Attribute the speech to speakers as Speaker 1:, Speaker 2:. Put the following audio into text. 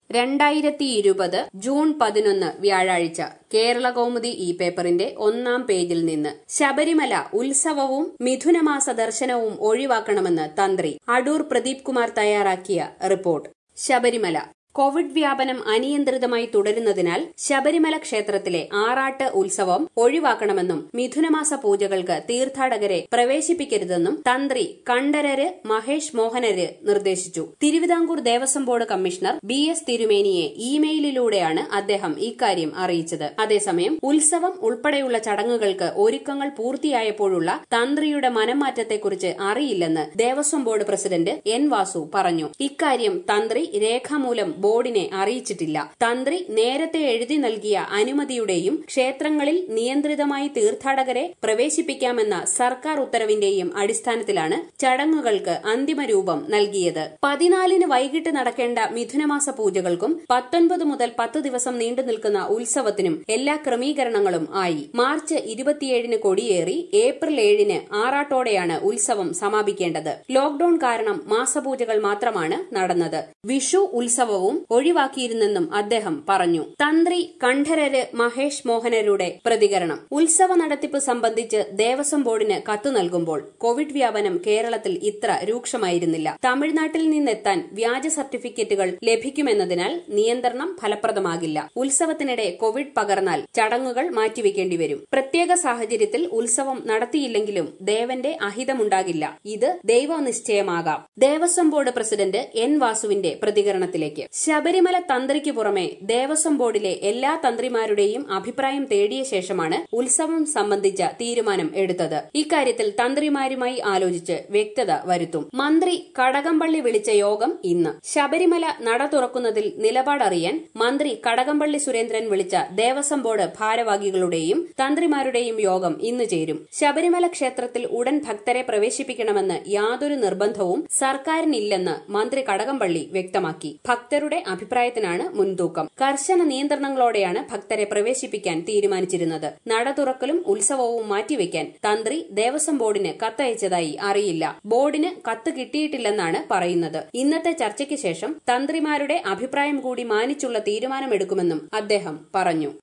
Speaker 1: രണ്ടായിരത്തി ഇരുപത് ജൂൺ പതിനൊന്ന് വ്യാഴാഴ്ച കേരള കൗമുദി ഈ പേപ്പറിന്റെ ഒന്നാം പേജിൽ നിന്ന് ശബരിമല ഉത്സവവും മിഥുനമാസ ദർശനവും ഒഴിവാക്കണമെന്ന് തന്ത്രി അടൂർ പ്രദീപ് കുമാർ തയ്യാറാക്കിയ റിപ്പോർട്ട് ശബരിമല കോവിഡ് വ്യാപനം അനിയന്ത്രിതമായി തുടരുന്നതിനാൽ ശബരിമല ക്ഷേത്രത്തിലെ ആറാട്ട് ഉത്സവം ഒഴിവാക്കണമെന്നും മിഥുനമാസ പൂജകൾക്ക് തീർത്ഥാടകരെ പ്രവേശിപ്പിക്കരുതെന്നും തന്ത്രി കണ്ഠരര് മഹേഷ് മോഹനര് നിർദ്ദേശിച്ചു Travancore Devaswom board commissioner B S തിരുമേനിയെ ഇമെയിലിലൂടെയാണ് അദ്ദേഹം ഇക്കാര്യം അറിയിച്ചത് അതേസമയം ഉത്സവം ഉൾപ്പെടെയുള്ള ചടങ്ങുകൾക്ക് ഒരുക്കങ്ങൾ പൂർത്തിയായപ്പോഴുള്ള തന്ത്രിയുടെ മനംമാറ്റത്തെക്കുറിച്ച് അറിയില്ലെന്ന് Devaswom board president N Vasu പറഞ്ഞു ഇക്കാര്യം തന്ത്രി രേഖാമൂലം ബോർഡിനെ അറിയിച്ചിട്ടില്ല തന്ത്രി നേരത്തെ എഴുതി നൽകിയ അനുമതിയുടെയും ക്ഷേത്രങ്ങളിൽ നിയന്ത്രിതമായി തീർത്ഥാടകരെ പ്രവേശിപ്പിക്കാമെന്ന സർക്കാർ ഉത്തരവിന്റെയും അടിസ്ഥാനത്തിലാണ് ചടങ്ങുകൾക്ക് അന്തിമ രൂപം നൽകിയത് പതിനാലിന് വൈകിട്ട് നടക്കേണ്ട മിഥുനമാസ പൂജകൾക്കും പത്തൊൻപത് മുതൽ പത്ത് ദിവസം നീണ്ടു നിൽക്കുന്ന ഉത്സവത്തിനും എല്ലാ ക്രമീകരണങ്ങളും ആയി മാർച്ച് ഇരുപത്തിയേഴിന് കൊടിയേറി ഏപ്രിൽ ഏഴിന് ആറാട്ടോടെയാണ് ഉത്സവം സമാപിക്കേണ്ടത് ലോക്ഡൌൺ കാരണം മാസപൂജകൾ മാത്രമാണ് നടന്നത് വിഷു ഉത്സവവും ഒഴിവാക്കിയിരുന്നെന്നും അദ്ദേഹം പറഞ്ഞു തന്ത്രി കണ്ഠരര് മഹേഷ് മോഹനരുടെ പ്രതികരണം ഉത്സവ നടത്തിപ്പ് സംബന്ധിച്ച് ദേവസ്വം ബോർഡിന് കത്ത് നൽകുമ്പോൾ കോവിഡ് വ്യാപനം കേരളത്തിൽ ഇത്ര രൂക്ഷമായിരുന്നില്ല തമിഴ്നാട്ടിൽ നിന്നെത്താൻ വ്യാജ സർട്ടിഫിക്കറ്റുകൾ ലഭിക്കുമെന്നതിനാൽ നിയന്ത്രണം ഫലപ്രദമാകില്ല ഉത്സവത്തിനിടെ കോവിഡ് പകർന്നാൽ ചടങ്ങുകൾ മാറ്റിവെക്കേണ്ടി വരും പ്രത്യേക സാഹചര്യത്തിൽ ഉത്സവം നടത്തിയില്ലെങ്കിലും ദേവന്റെ അഹിതമുണ്ടാകില്ല ഇത് ദൈവനിശ്ചയമാകാം ദേവസ്വം ബോർഡ് പ്രസിഡന്റ് എൻ വാസുവിന്റെ പ്രതികരണത്തിലേക്ക് ശബരിമല തന്ത്രിക്ക് പുറമെ ദേവസ്വം ബോർഡിലെ എല്ലാ തന്ത്രിമാരുടെയും അഭിപ്രായം തേടിയ ശേഷമാണ് ഉത്സവം സംബന്ധിച്ച തീരുമാനം എടുത്തത് ഇക്കാര്യത്തിൽ തന്ത്രിമാരുമായി ആലോചിച്ച് വ്യക്തത വരുത്തും മന്ത്രി കടകംപള്ളി വിളിച്ച യോഗം ഇന്ന് ശബരിമല നട തുറക്കുന്നതിൽ നിലപാടറിയാൻ മന്ത്രി കടകംപള്ളി സുരേന്ദ്രൻ വിളിച്ച ദേവസ്വം ബോർഡ് ഭാരവാഹികളുടെയും തന്ത്രിമാരുടെയും യോഗം ഇന്ന് ചേരും ശബരിമല ക്ഷേത്രത്തിൽ ഉടൻ ഭക്തരെ പ്രവേശിപ്പിക്കണമെന്ന് യാതൊരു നിർബന്ധവും സർക്കാരിനില്ലെന്ന് മന്ത്രി കടകംപള്ളി വ്യക്തമാക്കി ഭക്തരുടെ അഭിപ്രായത്തിനാണ് മുൻതൂക്കം കർശന നിയന്ത്രണങ്ങളോടെയാണ് ഭക്തരെ പ്രവേശിപ്പിക്കാൻ തീരുമാനിച്ചിരുന്നത് നട തുറക്കലും ഉത്സവവും മാറ്റിവെക്കാൻ തന്ത്രി ദേവസ്വം ബോർഡിന് കത്തയച്ചതായി അറിയില്ല ബോർഡിന് കത്ത് കിട്ടിയിട്ടില്ലെന്നാണ് പറയുന്നത് ഇന്നത്തെ ചർച്ചയ്ക്ക് ശേഷം തന്ത്രിമാരുടെ അഭിപ്രായം കൂടി മാനിച്ചുള്ള തീരുമാനമെടുക്കുമെന്നും അദ്ദേഹം പറഞ്ഞു